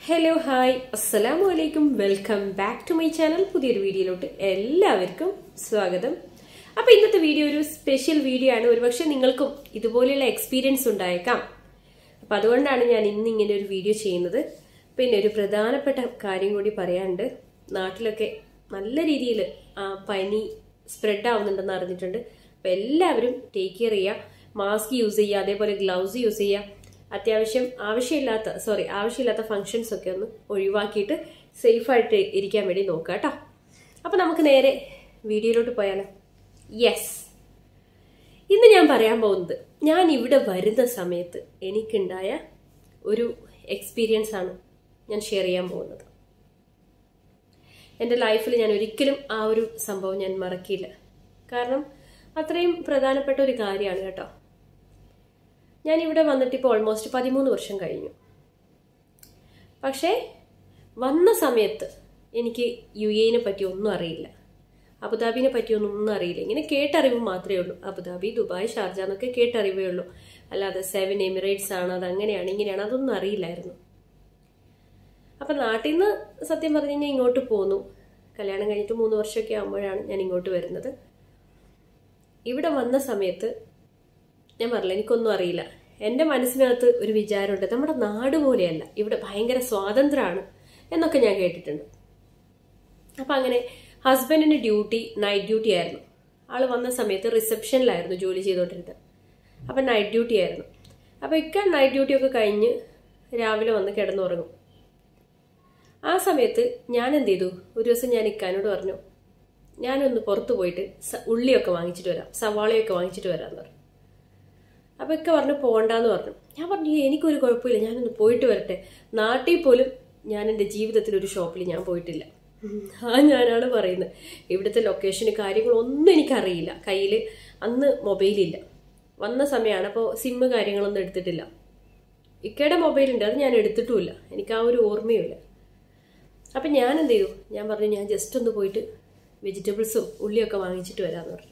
hello hi അസ്സലാമു അലൈക്കും welcome back to my channel പുതിയൊരു വീഡിയോയിലോട്ട് എല്ലാവർക്കും സ്വാഗതം അപ്പൊ ഇന്നത്തെ വീഡിയോ ഒരു സ്പെഷ്യൽ വീഡിയോ ആണ് ഒരുപക്ഷെ നിങ്ങൾക്കും ഇതുപോലെയുള്ള എക്സ്പീരിയൻസ് ഉണ്ടായേക്കാം അപ്പൊ അതുകൊണ്ടാണ് ഞാൻ ഇന്ന് ഇങ്ങനെ ഒരു വീഡിയോ ചെയ്യുന്നത് പിന്നെ ഒരു പ്രധാനപ്പെട്ട കാര്യം കൂടി പറയാനുണ്ട് നാട്ടിലൊക്കെ നല്ല രീതിയിൽ പനി സ്പ്രെഡ് ആവുന്നുണ്ടെന്ന് അറിഞ്ഞിട്ടുണ്ട് അപ്പൊ എല്ലാവരും ടേക്ക് കെയർ ചെയ്യുക മാസ്ക് യൂസ് ചെയ്യുക അതേപോലെ ഗ്ലൗസ് യൂസ് ചെയ്യുക അത്യാവശ്യം ആവശ്യമില്ലാത്ത സോറി ആവശ്യമില്ലാത്ത ഫങ്ഷൻസ് ഒക്കെ ഒന്ന് ഒഴിവാക്കിയിട്ട് സേഫായിട്ട് ഇരിക്കാൻ വേണ്ടി നോക്കുക കേട്ടോ അപ്പൊ നമുക്ക് നേരെ വീഡിയോയിലോട്ട് പോയാലോ യെസ് ഇന്ന് ഞാൻ പറയാൻ പോകുന്നത് ഞാൻ ഇവിടെ വരുന്ന സമയത്ത് എനിക്കുണ്ടായ ഒരു എക്സ്പീരിയൻസ് ആണ് ഞാൻ ഷെയർ ചെയ്യാൻ പോകുന്നത് എൻ്റെ ലൈഫിൽ ഞാൻ ഒരിക്കലും ആ ഒരു സംഭവം ഞാൻ മറക്കില്ല കാരണം അത്രയും പ്രധാനപ്പെട്ട ഒരു കാര്യമാണ് കേട്ടോ ഞാൻ ഇവിടെ വന്നിട്ട് ഇപ്പോൾ ഓൾമോസ്റ്റ് പതിമൂന്ന് വർഷം കഴിഞ്ഞു പക്ഷേ വന്ന സമയത്ത് എനിക്ക് യു എനെ പറ്റി ഒന്നും അറിയില്ല അബുദാബിനെ പറ്റിയൊന്നും ഒന്നും അറിയില്ല ഇങ്ങനെ കേട്ടറിവ് മാത്രമേ ഉള്ളൂ അബുദാബി ദുബായ് ഷാർജ എന്നൊക്കെ കേട്ടറിവേ ഉള്ളൂ അല്ലാതെ സെവൻ എമിറേറ്റ്സ് ആണ് അത് അങ്ങനെയാണ് ഇങ്ങനെയാണ് അതൊന്നും അറിയില്ലായിരുന്നു അപ്പം നാട്ടിൽ നിന്ന് സത്യം പറഞ്ഞു കഴിഞ്ഞാൽ ഇങ്ങോട്ട് പോന്നു കല്യാണം കഴിഞ്ഞിട്ട് മൂന്ന് വർഷമൊക്കെ ആകുമ്പോഴാണ് ഞാൻ ഇങ്ങോട്ട് വരുന്നത് ഇവിടെ വന്ന സമയത്ത് ഞാൻ പറഞ്ഞില്ല എനിക്കൊന്നും അറിയില്ല എൻ്റെ മനസ്സിനകത്ത് ഒരു വിചാരമുണ്ട് നമ്മുടെ നാട് പോലെയല്ല ഇവിടെ ഭയങ്കര സ്വാതന്ത്ര്യമാണ് എന്നൊക്കെ ഞാൻ കേട്ടിട്ടുണ്ട് അപ്പം അങ്ങനെ ഹസ്ബൻഡിന് ഡ്യൂട്ടി നൈറ്റ് ഡ്യൂട്ടി ആയിരുന്നു ആൾ വന്ന സമയത്ത് റിസപ്ഷനിലായിരുന്നു ജോലി ചെയ്തുകൊണ്ടിരുന്നത് അപ്പം നൈറ്റ് ഡ്യൂട്ടി ആയിരുന്നു അപ്പം ഇക്ക നൈറ്റ് ഡ്യൂട്ടി ഒക്കെ കഴിഞ്ഞ് രാവിലെ വന്ന് കിടന്നുറങ്ങും ആ സമയത്ത് ഞാൻ എന്ത് ചെയ്തു ഒരു ദിവസം ഞാൻ ഇക്കാനോട് പറഞ്ഞു ഞാനൊന്ന് പുറത്ത് പോയിട്ട് ഉള്ളിയൊക്കെ വാങ്ങിച്ചിട്ട് വരാം സവാളയൊക്കെ വാങ്ങിച്ചിട്ട് വരാമെന്ന് പറഞ്ഞു അപ്പോൾ ഒക്കെ പറഞ്ഞു പോകണ്ടെന്ന് പറഞ്ഞു ഞാൻ പറഞ്ഞു എനിക്കൊരു കുഴപ്പമില്ല ഞാനൊന്ന് പോയിട്ട് വരട്ടെ നാട്ടിൽ പോലും ഞാൻ എൻ്റെ ജീവിതത്തിൽ ഒരു ഷോപ്പിൽ ഞാൻ പോയിട്ടില്ല ആ ഞാനാണ് പറയുന്നത് ഇവിടുത്തെ ലൊക്കേഷന് കാര്യങ്ങളൊന്നും എനിക്കറിയില്ല കയ്യിൽ അന്ന് മൊബൈലില്ല വന്ന സമയമാണ് അപ്പോൾ സിമ്മ് കാര്യങ്ങളൊന്നും എടുത്തിട്ടില്ല ഇക്കയുടെ മൊബൈലുണ്ട് അത് ഞാൻ എടുത്തിട്ടുമില്ല എനിക്ക് ആ ഒരു ഓർമ്മയുമില്ല അപ്പം ഞാൻ എന്ത് ചെയ്തു ഞാൻ പറഞ്ഞു ഞാൻ ജസ്റ്റ് ഒന്ന് പോയിട്ട് വെജിറ്റബിൾസും ഉള്ളിയൊക്കെ വാങ്ങിച്ചിട്ട് വരാമെന്ന് പറഞ്ഞു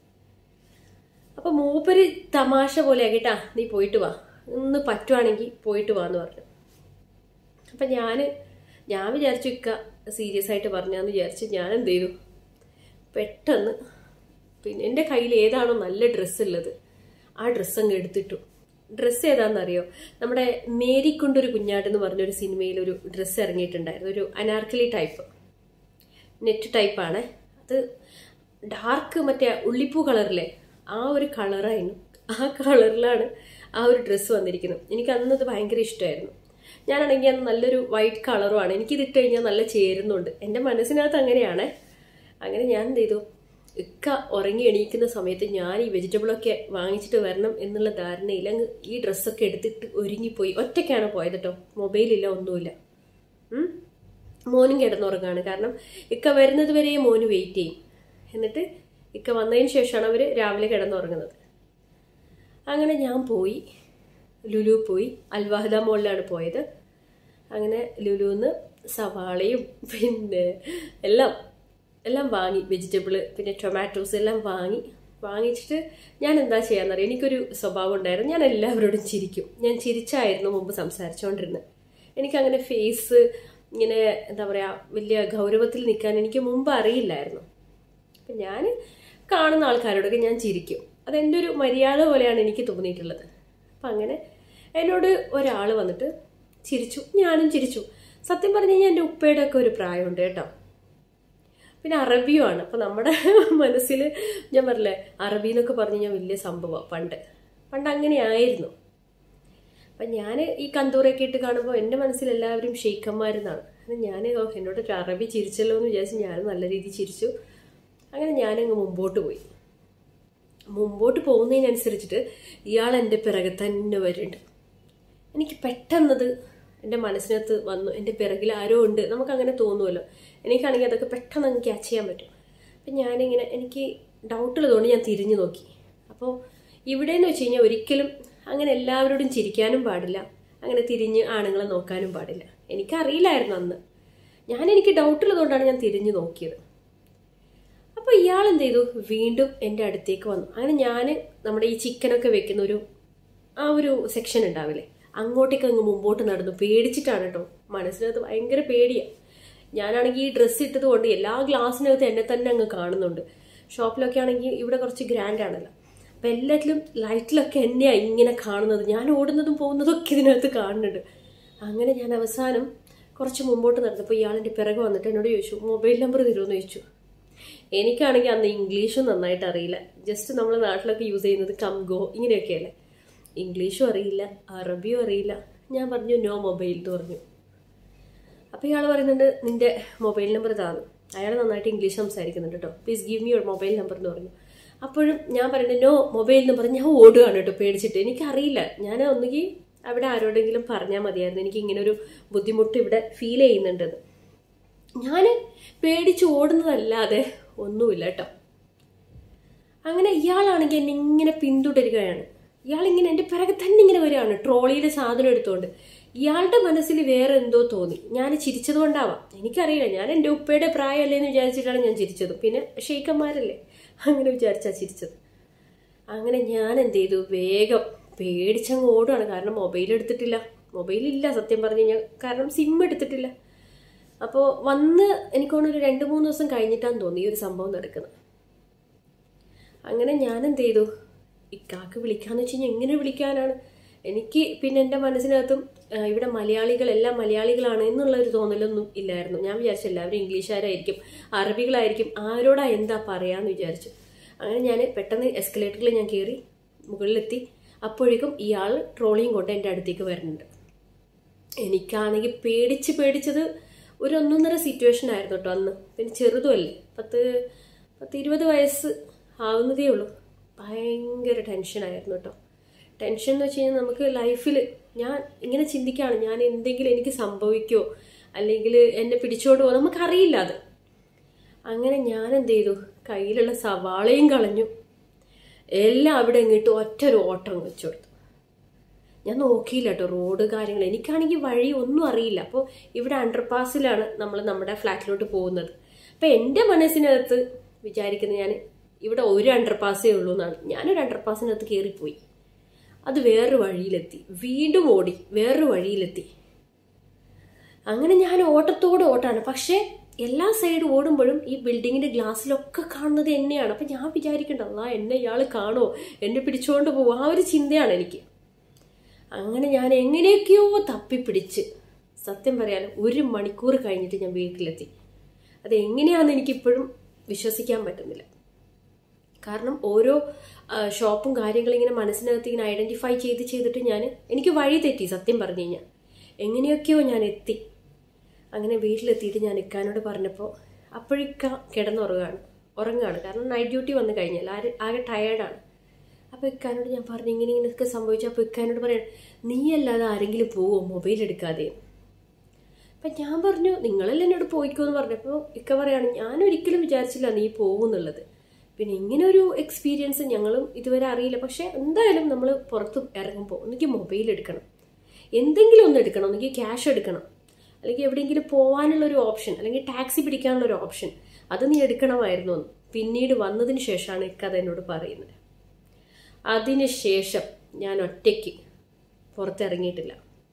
അപ്പൊ മൂപ്പര് തമാശ പോലെ ആക്കിട്ടാ നീ പോയിട്ട് വാ ഒന്ന് പറ്റുവാണെങ്കിൽ പോയിട്ട് വാന്ന് പറഞ്ഞു അപ്പൊ ഞാന് ഞാൻ വിചാരിച്ചു ഇക്ക സീരിയസ് ആയിട്ട് പറഞ്ഞാന്ന് വിചാരിച്ച് ഞാൻ എന്ത് ചെയ്തു പെട്ടെന്ന് പിന്നെ എൻ്റെ കയ്യിൽ ഏതാണോ നല്ല ഡ്രസ്സ് ഉള്ളത് ആ ഡ്രസ്സ് അങ്ങ് എടുത്തിട്ടു ഡ്രസ്സ് ഏതാണെന്നറിയോ നമ്മുടെ മേരിക്കൊണ്ടൊരു കുഞ്ഞാട് എന്ന് പറഞ്ഞൊരു സിനിമയിൽ ഒരു ഡ്രസ്സ് ഇറങ്ങിയിട്ടുണ്ടായിരുന്നു ഒരു അനാർക്കലി ടൈപ്പ് നെറ്റ് ടൈപ്പാണ് അത് ഡാർക്ക് മറ്റേ ഉള്ളിപ്പൂ കളറിലെ ആ ഒരു കളറായിരുന്നു ആ കളറിലാണ് ആ ഒരു ഡ്രസ്സ് വന്നിരിക്കുന്നത് എനിക്ക് അന്നത് ഭയങ്കര ഇഷ്ടമായിരുന്നു ഞാനാണെങ്കിൽ അന്ന് നല്ലൊരു വൈറ്റ് കളറുമാണ് എനിക്കിത് ഇട്ട് കഴിഞ്ഞാൽ നല്ല ചേരുന്നുണ്ട് എൻ്റെ മനസ്സിനകത്ത് അങ്ങനെയാണ് അങ്ങനെ ഞാൻ എന്ത് ചെയ്തു ഇക്ക ഉറങ്ങി എണീക്കുന്ന സമയത്ത് ഞാൻ ഈ വെജിറ്റബിളൊക്കെ വാങ്ങിച്ചിട്ട് വരണം എന്നുള്ള ധാരണയിൽ അങ്ങ് ഈ ഡ്രസ്സൊക്കെ എടുത്തിട്ട് ഒരുങ്ങിപ്പോയി ഒറ്റയ്ക്കാണ് പോയത് കേട്ടോ മൊബൈലില്ല ഒന്നുമില്ല മോനും കിടന്നുറങ്ങാണ് കാരണം ഇക്ക വരുന്നത് വരെ മോന് വെയിറ്റ് ചെയ്യും എന്നിട്ട് ഇക്ക വന്നതിന് ശേഷമാണ് അവർ രാവിലെ കിടന്നുറങ്ങുന്നത് അങ്ങനെ ഞാൻ പോയി ലുലു പോയി അൽവാഹദ മോളിലാണ് പോയത് അങ്ങനെ ലുലുന്ന് സവാളയും പിന്നെ എല്ലാം എല്ലാം വാങ്ങി വെജിറ്റബിള് പിന്നെ ടൊമാറ്റോസ് എല്ലാം വാങ്ങി വാങ്ങിച്ചിട്ട് ഞാൻ എന്താ ചെയ്യാന്നറിയാം എനിക്കൊരു സ്വഭാവം ഉണ്ടായിരുന്നു ഞാൻ എല്ലാവരോടും ചിരിക്കും ഞാൻ ചിരിച്ചായിരുന്നു മുമ്പ് സംസാരിച്ചുകൊണ്ടിരുന്നത് എനിക്കങ്ങനെ ഫേസ് ഇങ്ങനെ എന്താ പറയുക വലിയ ഗൗരവത്തിൽ നിൽക്കാൻ എനിക്ക് മുമ്പ് അറിയില്ലായിരുന്നു അപ്പം ഞാൻ കാണുന്ന ആൾക്കാരോടൊക്കെ ഞാൻ ചിരിക്കും അതെൻ്റെ ഒരു മര്യാദ പോലെയാണ് എനിക്ക് തോന്നിയിട്ടുള്ളത് അപ്പം അങ്ങനെ എന്നോട് ഒരാൾ വന്നിട്ട് ചിരിച്ചു ഞാനും ചിരിച്ചു സത്യം പറഞ്ഞു കഴിഞ്ഞാൽ എൻ്റെ ഉപ്പയുടെ ഒക്കെ ഒരു പ്രായമുണ്ട് കേട്ടോ പിന്നെ അറബിയുമാണ് അപ്പം നമ്മുടെ മനസ്സിൽ ഞാൻ പറഞ്ഞില്ലേ അറബി എന്നൊക്കെ പറഞ്ഞു കഴിഞ്ഞാൽ വലിയ സംഭവമാണ് പണ്ട് പണ്ട് അങ്ങനെയായിരുന്നു അപ്പം ഞാൻ ഈ കന്തൂറൊക്കെ ഇട്ട് കാണുമ്പോൾ എൻ്റെ മനസ്സിൽ എല്ലാവരും ഷെയ്ഖന്മാരെന്നാണ് ഞാൻ എന്നോട് ഒരു അറബി ചിരിച്ചല്ലോ എന്ന് വിചാരിച്ച് ഞാൻ നല്ല രീതിയിൽ ചിരിച്ചു അങ്ങനെ ഞാനങ്ങ് മുമ്പോട്ട് പോയി മുമ്പോട്ട് പോകുന്നതിനനുസരിച്ചിട്ട് ഇയാൾ എൻ്റെ പിറകെ തന്നെ വരുന്നുണ്ട് എനിക്ക് പെട്ടെന്നത് എൻ്റെ മനസ്സിനകത്ത് വന്നു എൻ്റെ പിറകിൽ ആരോ ഉണ്ട് നമുക്ക് അങ്ങനെ തോന്നുമല്ലോ എനിക്കാണെങ്കിൽ അതൊക്കെ പെട്ടെന്ന് അങ്ങ് ക്യാച്ച് ചെയ്യാൻ പറ്റും അപ്പം ഞാനിങ്ങനെ എനിക്ക് ഡൗട്ടുള്ളതുകൊണ്ട് ഞാൻ തിരിഞ്ഞു നോക്കി അപ്പോൾ ഇവിടെ എന്ന് വെച്ച് കഴിഞ്ഞാൽ ഒരിക്കലും അങ്ങനെ എല്ലാവരോടും ചിരിക്കാനും പാടില്ല അങ്ങനെ തിരിഞ്ഞ് ആണുങ്ങളെ നോക്കാനും പാടില്ല എനിക്കറിയില്ലായിരുന്നു അന്ന് ഞാൻ എനിക്ക് ഡൗട്ടുള്ളതുകൊണ്ടാണ് ഞാൻ തിരിഞ്ഞു നോക്കിയത് അപ്പോൾ ഇയാൾ എന്ത് ചെയ്തു വീണ്ടും എൻ്റെ അടുത്തേക്ക് വന്നു അങ്ങനെ ഞാൻ നമ്മുടെ ഈ ചിക്കനൊക്കെ വെക്കുന്ന ഒരു ആ ഒരു സെക്ഷൻ ഉണ്ടാവില്ലേ അങ്ങോട്ടേക്ക് അങ്ങ് മുമ്പോട്ട് നടന്നു പേടിച്ചിട്ടാണ് കേട്ടോ മനസ്സിനകത്ത് ഭയങ്കര പേടിയാണ് ഞാനാണെങ്കിൽ ഈ ഡ്രസ്സ് ഇട്ടത് കൊണ്ട് എല്ലാ ഗ്ലാസ്സിനകത്ത് എന്നെ തന്നെ അങ്ങ് കാണുന്നുണ്ട് ഷോപ്പിലൊക്കെ ആണെങ്കിൽ ഇവിടെ കുറച്ച് ഗ്രാൻഡ് ആണല്ലോ അപ്പം എല്ലാത്തിലും ലൈറ്റിലൊക്കെ എന്നെയാണ് ഇങ്ങനെ കാണുന്നത് ഞാൻ ഓടുന്നതും പോകുന്നതും ഒക്കെ ഇതിനകത്ത് കാണുന്നുണ്ട് അങ്ങനെ ഞാൻ അവസാനം കുറച്ച് മുമ്പോട്ട് നടന്നപ്പോൾ ഇയാളെൻ്റെ പിറകെ വന്നിട്ട് എന്നോട് ചോദിച്ചു മൊബൈൽ നമ്പർ തരുമെന്ന് ചോദിച്ചു എനിക്കാണെങ്കിൽ അന്ന് ഇംഗ്ലീഷും നന്നായിട്ട് അറിയില്ല ജസ്റ്റ് നമ്മൾ നാട്ടിലൊക്കെ യൂസ് ചെയ്യുന്നത് കംഗോ ഇങ്ങനെയൊക്കെയല്ലേ ഇംഗ്ലീഷും അറിയില്ല അറബിയും അറിയില്ല ഞാൻ പറഞ്ഞു നോ മൊബൈൽ എന്ന് പറഞ്ഞു അപ്പോൾ ഇയാൾ പറയുന്നുണ്ട് നിന്റെ മൊബൈൽ നമ്പർ താന്നു അയാൾ നന്നായിട്ട് ഇംഗ്ലീഷ് സംസാരിക്കുന്നുണ്ട് കേട്ടോ please give me your mobile number എന്ന് പറഞ്ഞു അപ്പോഴും ഞാൻ പറയുന്നത് നോ മൊബൈൽ എന്ന് പറഞ്ഞ് ഞാൻ ഓടുകയാണ് കേട്ടോ പേടിച്ചിട്ട് എനിക്കറിയില്ല ഞാൻ ഒന്നുകിൽ അവിടെ ആരോടെങ്കിലും പറഞ്ഞാൽ മതിയായിരുന്നു എനിക്ക് ഇങ്ങനെ ഒരു ബുദ്ധിമുട്ട് ഇവിടെ ഫീൽ ചെയ്യുന്നുണ്ടെന്ന് ഞാൻ പേടിച്ച് ഓടുന്നതല്ലാതെ ഒന്നുമില്ല കേട്ടോ അങ്ങനെ ഇയാളാണെങ്കിൽ എന്നെ ഇങ്ങനെ പിന്തുടരുകയാണ് ഇയാൾ ഇങ്ങനെ എൻ്റെ പിറകെ തന്നെ ഇങ്ങനെ വരികയാണ് ട്രോളിയിലെ സാധനം എടുത്തുകൊണ്ട് ഇയാളുടെ മനസ്സിൽ വേറെ എന്തോ തോന്നി ഞാൻ ചിരിച്ചത് കൊണ്ടാവാം എനിക്കറിയില്ല ഞാൻ എൻ്റെ ഉപ്പയുടെ പ്രായമല്ലേ എന്ന് വിചാരിച്ചിട്ടാണ് ഞാൻ ചിരിച്ചത് പിന്നെ ഷെയ്ക്കന്മാരല്ലേ അങ്ങനെ വിചാരിച്ചാ ചിരിച്ചത് അങ്ങനെ ഞാൻ എന്ത് ചെയ്തു വേഗം പേടിച്ചങ്ങ് ഓടുകയാണ് കാരണം മൊബൈൽ എടുത്തിട്ടില്ല മൊബൈലില്ല സത്യം പറഞ്ഞു കഴിഞ്ഞാൽ കാരണം സിം എടുത്തിട്ടില്ല അപ്പോൾ വന്ന് എനിക്കൊന്ന് ഒരു രണ്ട് മൂന്ന് ദിവസം കഴിഞ്ഞിട്ടാന്ന് തോന്നി ഈ ഒരു സംഭവം നടക്കുന്നത് അങ്ങനെ ഞാൻ എന്ത് ചെയ്തു ഇക്കാക്ക് വിളിക്കാന്ന് വെച്ച് കഴിഞ്ഞാൽ എങ്ങനെ വിളിക്കാനാണ് എനിക്ക് പിന്നെ എൻ്റെ മനസ്സിനകത്തും ആ, ഇവിടെ മലയാളികളെല്ലാം മലയാളികളാണ് എന്നുള്ള ഒരു തോന്നലൊന്നും ഇല്ലായിരുന്നു ഞാൻ വിചാരിച്ചു എല്ലാവരും ഇംഗ്ലീഷുകാരായിരിക്കും അറബികളായിരിക്കും ആരോടാ എന്താ പറയാന്ന് വിചാരിച്ചു അങ്ങനെ ഞാൻ പെട്ടെന്ന് എസ്കലേറ്ററിൽ ഞാൻ കയറി മുകളിലെത്തി അപ്പോഴേക്കും ഇയാൾ ട്രോളിയും കൊണ്ട് എൻ്റെ അടുത്തേക്ക് വരുന്നുണ്ട് എനിക്കാണെങ്കിൽ പേടിച്ച് പേടിച്ചത് ഒരു ഒന്നൊന്നര സിറ്റുവേഷൻ ആയിരുന്നു കേട്ടോ അന്ന് പിന്നെ ചെറുതുമല്ലേ പത്ത് പത്ത് ഇരുപത് വയസ്സ് ആവുന്നതേ ഉള്ളൂ ഭയങ്കര ടെൻഷനായിരുന്നു കേട്ടോ ടെൻഷൻ എന്ന് വെച്ച് കഴിഞ്ഞാൽ നമുക്ക് ലൈഫിൽ ഞാൻ ഇങ്ങനെ ചിന്തിക്കുകയാണ് ഞാൻ എന്തെങ്കിലും എനിക്ക് സംഭവിക്കുമോ അല്ലെങ്കിൽ എന്നെ പിടിച്ചോണ്ട് പോകുമോ നമുക്കറിയില്ല അത് അങ്ങനെ ഞാൻ എന്ത് ചെയ്തു കയ്യിലുള്ള സവാളയും കളഞ്ഞു എല്ലാം അവിടെ ഇങ്ങിട്ട് ഒറ്റ ഒരു ഓട്ടം വെച്ചു കൊടുത്തു ഞാൻ നോക്കിയില്ല കേട്ടോ റോഡ് കാര്യങ്ങൾ എനിക്കാണെങ്കിൽ വഴി ഒന്നും അറിയില്ല അപ്പോൾ ഇവിടെ അണ്ടർപാസിലാണ് നമ്മൾ നമ്മുടെ ഫ്ലാറ്റിലോട്ട് പോകുന്നത് അപ്പം എൻ്റെ മനസ്സിനകത്ത് വിചാരിക്കുന്നത് ഞാൻ ഇവിടെ ഒരു അണ്ടർപാസേ ഉള്ളൂ എന്നാണ് ഞാനൊരു അണ്ടർപാസിനകത്ത് കയറിപ്പോയി അത് വേറൊരു വഴിയിലെത്തി വീണ്ടും ഓടി വേറൊരു വഴിയിലെത്തി അങ്ങനെ ഞാൻ ഓട്ടത്തോട് ഓട്ടാണ് പക്ഷേ എല്ലാ സൈഡ് ഓടുമ്പോഴും ഈ ബിൽഡിങ്ങിന്റെ ഗ്ലാസ്സിലൊക്കെ കാണുന്നത് എന്നെയാണ് അപ്പം ഞാൻ വിചാരിക്കണ്ട അല്ലാ എന്നെ ഇയാൾ കാണുമോ എന്നെ പിടിച്ചുകൊണ്ട് പോകും ആ ഒരു ചിന്തയാണ് എനിക്ക് അങ്ങനെ ഞാൻ എങ്ങനെയൊക്കെയോ തപ്പിപ്പിടിച്ച് സത്യം പറയാനും ഒരു മണിക്കൂർ കഴിഞ്ഞിട്ട് ഞാൻ വീട്ടിലെത്തി അത് എങ്ങനെയാണെന്ന് എനിക്കിപ്പോഴും വിശ്വസിക്കാൻ പറ്റുന്നില്ല കാരണം ഓരോ ആ, ഷോപ്പും കാര്യങ്ങളും ഇങ്ങനെ മനസ്സിനകത്ത് ഇങ്ങനെ ഐഡന്റിഫൈ ചെയ്ത് ചെയ്തിട്ട് ഞാൻ എനിക്ക് വഴി തെറ്റി സത്യം പറഞ്ഞു കഴിഞ്ഞാൽ എങ്ങനെയൊക്കെയോ ഞാൻ എത്തി അങ്ങനെ വീട്ടിലെത്തിയിട്ട് ഞാൻ ഇക്കാനോട് പറഞ്ഞപ്പോൾ അപ്പോഴിക്ക കിടന്നുറങ്ങുകയാണ് ഉറങ്ങുകയാണ് കാരണം നൈറ്റ് ഡ്യൂട്ടി വന്നു കഴിഞ്ഞാൽ ആര് ആകെ ടയേർഡാണ് അപ്പോൾ ഇക്കാനോട് ഞാൻ പറഞ്ഞു ഇങ്ങനെ ഇങ്ങനെയൊക്കെ സംഭവിച്ചു അപ്പോൾ ഇക്കാനോട് പറയാൻ നീ അല്ലാതെ ആരെങ്കിലും പോവോ മൊബൈൽ എടുക്കാതെ അപ്പം ഞാൻ പറഞ്ഞു നിങ്ങളല്ലേ എന്നോട് പോയിക്കോ എന്ന് പറഞ്ഞപ്പോൾ ഇക്ക പറയാണ് ഞാൻ ഒരിക്കലും വിചാരിച്ചില്ല നീ പോകുന്നുള്ളത് പിന്നെ ഇങ്ങനെ ഒരു എക്സ്പീരിയൻസ് ഞങ്ങളും ഇതുവരെ അറിയില്ല പക്ഷെ എന്തായാലും നമ്മൾ പുറത്ത് ഇറങ്ങുമ്പോൾ ഒന്നുകിൽ മൊബൈൽ എടുക്കണം എന്തെങ്കിലും ഒന്ന് എടുക്കണം ഒന്നുകിൽ ക്യാഷ് എടുക്കണം അല്ലെങ്കിൽ എവിടെയെങ്കിലും പോകാനുള്ള ഒരു ഓപ്ഷൻ അല്ലെങ്കിൽ ടാക്സി പിടിക്കാനുള്ള ഒരു ഓപ്ഷൻ അത് നീ എടുക്കണമായിരുന്നു എന്ന് പിന്നീട് വന്നതിന് ശേഷമാണ് ഇക്ക അത് എന്നോട് പറയുന്നത് അതിനുശേഷം ഞാൻ ഒറ്റയ്ക്ക് പുറത്തിറങ്ങിയിട്ടില്ല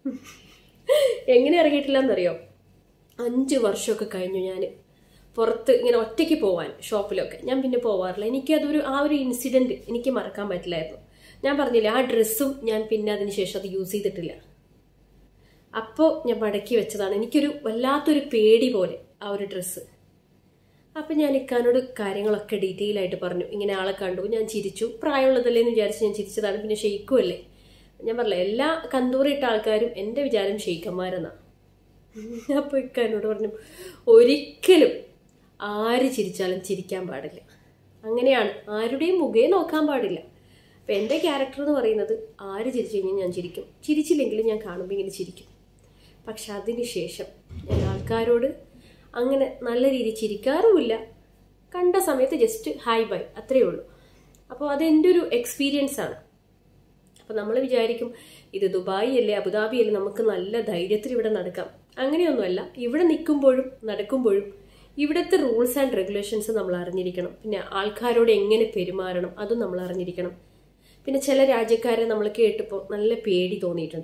എങ്ങനെ ഇറങ്ങിയിട്ടില്ല എന്നറിയോ അഞ്ച് വർഷമൊക്കെ കഴിഞ്ഞു ഞാൻ പുറത്ത് ഇങ്ങനെ ഒറ്റയ്ക്ക് പോവാൻ ഷോപ്പിലൊക്കെ ഞാൻ പിന്നെ പോവാറില്ല എനിക്കതൊരു ആ ഒരു ഇൻസിഡന്റ് എനിക്ക് മറക്കാൻ പറ്റില്ലായിരുന്നു ഞാൻ പറഞ്ഞില്ല ആ ഡ്രസ്സും ഞാൻ പിന്നെ അതിന് ശേഷം അത് യൂസ് ചെയ്തിട്ടില്ല അപ്പോൾ ഞാൻ മടക്കി വെച്ചതാണ് എനിക്കൊരു വല്ലാത്തൊരു പേടി പോലെ ആ ഒരു ഡ്രസ്സ് അപ്പം ഞാൻ ഇക്കാനോട് കാര്യങ്ങളൊക്കെ ഡീറ്റെയിൽ ആയിട്ട് പറഞ്ഞു ഇങ്ങനെ ആളെ കണ്ടു ഞാൻ ചിരിച്ചു പ്രായമുള്ളതല്ലേ എന്ന് വിചാരിച്ച് ഞാൻ ചിരിച്ചതാണ് പിന്നെ ഷെയ്ക്കും അല്ലേ ഞാൻ പറഞ്ഞില്ല എല്ലാ കന്തൂറിട്ട ആൾക്കാരും എൻ്റെ വിചാരം ഷെയ്ക്കന്മാരെന്നാണ് അപ്പോൾ ഇക്കാനോട് പറഞ്ഞു ഒരിക്കലും ആര് ചിരിച്ചാലും ചിരിക്കാൻ പാടില്ല അങ്ങനെയാണ് ആരുടെയും മുഖേ നോക്കാൻ പാടില്ല അപ്പം എൻ്റെ ക്യാരക്ടർ എന്ന് പറയുന്നത് ആര് ചിരിച്ചു കഴിഞ്ഞാൽ ഞാൻ ചിരിക്കും ചിരിച്ചില്ലെങ്കിലും ഞാൻ കാണുമ്പോൾ ഇങ്ങനെ ചിരിക്കും പക്ഷെ അതിന് ശേഷം ഞാൻ ആൾക്കാരോട് അങ്ങനെ നല്ല രീതിയിൽ ചിരിക്കാറുമില്ല കണ്ട സമയത്ത് ജസ്റ്റ് ഹായ് ബൈ അത്രയേ ഉള്ളൂ അപ്പോൾ അതെൻ്റെ ഒരു എക്സ്പീരിയൻസ് ആണ് അപ്പം നമ്മൾ വിചാരിക്കും ഇത് ദുബായി അല്ലേ അബുദാബി അല്ലേ നമുക്ക് നല്ല ധൈര്യത്തിൽ ഇവിടെ നടക്കാം അങ്ങനെയൊന്നുമല്ല ഇവിടെ നിൽക്കുമ്പോഴും നടക്കുമ്പോഴും ഇവിടുത്തെ റൂൾസ് ആൻഡ് റെഗുലേഷൻസ് നമ്മൾ അറിഞ്ഞിരിക്കണം പിന്നെ ആൾക്കാരോട് എങ്ങനെ പെരുമാറണം അതും നമ്മൾ അറിഞ്ഞിരിക്കണം പിന്നെ ചില രാജ്യക്കാരെ നമ്മൾ കേട്ടപ്പോൾ നല്ല പേടി തോന്നിയിട്ടുണ്ട്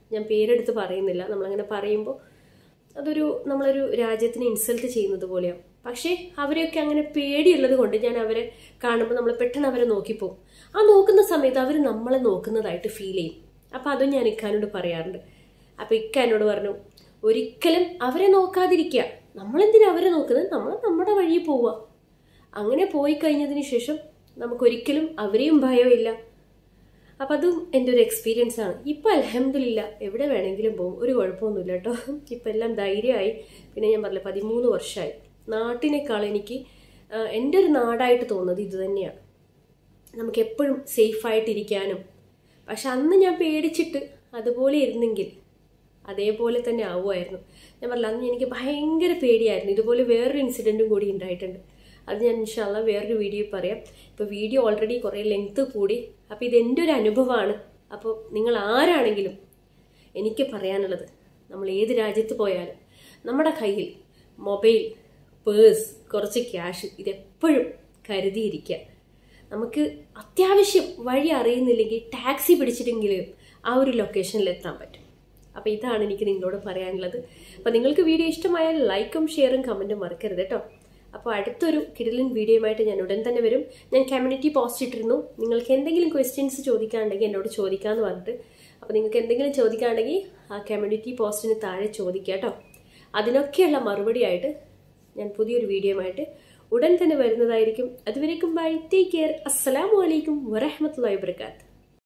ഞാൻ പേരെടുത്ത് പറയുന്നില്ല നമ്മളങ്ങനെ പറയുമ്പോൾ അതൊരു നമ്മളൊരു രാജ്യത്തിനെ ഇൻസൾട്ട് ചെയ്യുന്നത് പോലെയാവും പക്ഷേ അവരെയൊക്കെ അങ്ങനെ പേടിയുള്ളത് കൊണ്ട് ഞാൻ അവരെ കാണുമ്പോൾ നമ്മൾ പെട്ടെന്ന് അവരെ നോക്കിപ്പോവും ആ നോക്കുന്ന സമയത്ത് അവർ നമ്മളെ നോക്കുന്നതായിട്ട് ഫീൽ ചെയ്യും അപ്പം അതും ഞാൻ ഇക്കാനോട് പറയാറുണ്ട് അപ്പം ഇക്ക എന്നോട് പറഞ്ഞു ഒരിക്കലും അവരെ നോക്കാതിരിക്കുക നമ്മളെന്തിനാ അവരെ നോക്കുന്നത് നമ്മൾ നമ്മുടെ വഴിയിൽ പോവുക അങ്ങനെ പോയി കഴിഞ്ഞതിന് ശേഷം നമുക്കൊരിക്കലും അവരെയും ഭയമില്ല അപ്പം അതും എൻ്റെ ഒരു എക്സ്പീരിയൻസ് ആണ് ഇപ്പം അലഹമില്ല എവിടെ വേണമെങ്കിലും പോകും ഒരു കുഴപ്പമൊന്നുമില്ല കേട്ടോ ഇപ്പം എല്ലാം ധൈര്യമായി പിന്നെ ഞാൻ പറഞ്ഞില്ല പതിമൂന്ന് വർഷമായി നാട്ടിനേക്കാൾ എനിക്ക് ആ, എൻ്റെ ഒരു നാടായിട്ട് തോന്നുന്നത് ഇത് തന്നെയാണ് നമുക്ക് എപ്പോഴും സേഫായിട്ടിരിക്കാനും പക്ഷെ അന്ന് ഞാൻ പേടിച്ചിട്ട് അതുപോലെ ഇരുന്നെങ്കിൽ അതേപോലെ തന്നെ ആവുമായിരുന്നു ഞാൻ പറഞ്ഞില്ല അന്ന് എനിക്ക് ഭയങ്കര പേടിയായിരുന്നു ഇതുപോലെ വേറൊരു ഇൻസിഡൻറ്റും കൂടി ഉണ്ടായിട്ടുണ്ട് അത് ഞാൻ ഇൻഷാല്ല വേറൊരു വീഡിയോ പറയാം ഇപ്പോൾ വീഡിയോ ഓൾറെഡി കുറേ ലെങ്ത് കൂടി അപ്പോൾ ഇത് എൻ്റെ ഒരു അനുഭവമാണ് അപ്പോൾ നിങ്ങൾ ആരാണെങ്കിലും എനിക്ക് പറയാനുള്ളത് നമ്മൾ ഏത് രാജ്യത്ത് പോയാലും നമ്മുടെ കയ്യിൽ മൊബൈൽ പേഴ്സ് കുറച്ച് ക്യാഷ് ഇതെപ്പോഴും കരുതിയിരിക്കുക നമുക്ക് അത്യാവശ്യം വഴി അറിയുന്നില്ലെങ്കിൽ ടാക്സി പിടിച്ചിട്ടെങ്കിലും ആ ഒരു ലൊക്കേഷനിൽ എത്താൻ പറ്റും അപ്പോൾ ഇതാണ് എനിക്ക് നിങ്ങളോട് പറയാനുള്ളത് അപ്പോൾ നിങ്ങൾക്ക് വീഡിയോ ഇഷ്ടമായാൽ ലൈക്കും ഷെയറും കമൻറ്റും മറക്കരുത് കേട്ടോ അപ്പോൾ അടുത്തൊരു കിടിലൻ വീഡിയോയുമായിട്ട് ഞാൻ ഉടൻ തന്നെ വരും ഞാൻ കമ്മ്യൂണിറ്റി പോസ്റ്റ് ഇട്ടിരുന്നു നിങ്ങൾക്ക് എന്തെങ്കിലും ക്വസ്റ്റ്യൻസ് ചോദിക്കാനുണ്ടെങ്കിൽ എന്നോട് ചോദിക്കാമെന്ന് പറഞ്ഞിട്ട് അപ്പോൾ നിങ്ങൾക്ക് എന്തെങ്കിലും ചോദിക്കാനുണ്ടെങ്കിൽ ആ കമ്മ്യൂണിറ്റി പോസ്റ്റിന് താഴെ ചോദിക്കുക കേട്ടോ അതിനൊക്കെയുള്ള മറുപടിയായിട്ട് ഞാൻ പുതിയൊരു വീഡിയോയുമായിട്ട് ഉടൻ തന്നെ വരുന്നതായിരിക്കും അതുവരേക്കും ബൈ ടേക്ക് കെയർ അസ്സലാമു അലൈക്കും വറഹമത്തല്ലാ വാബർക്കാത്ത്